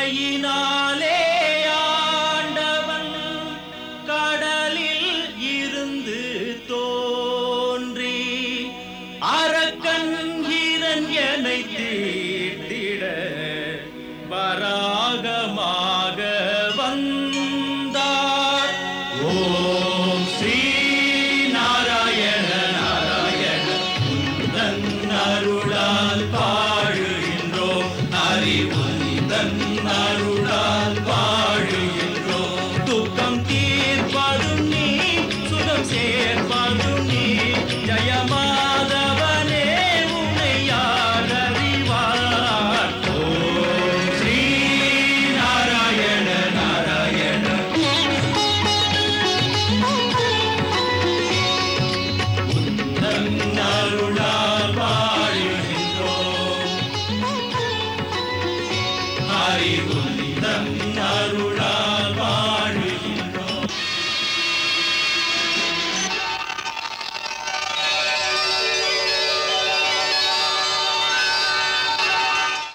கருணையினாலே ஆண்டவன் கடலில் இருந்து தோன்றி அரக்கன் இரண்யனை தீர்த்திட வராகமாக வந்தார் ஓம் ஸ்ரீ நாராயண நாராயண உந்தன் அருளால் பாடுகின்றோம் அறிவுந்தன் அருளால் பாடுகின்றோம் துக்கம் தீர்ப்பதும் நீ சுகம் சேர்ப்பதும் நீ ஜயமாதவனே உன்னை யார் அறிவார் ஓம் ஸ்ரீ நாராயண நாராயண உந்தன் அருளால் பாடுகின்றோம் அறிவுந்தன் அருளால்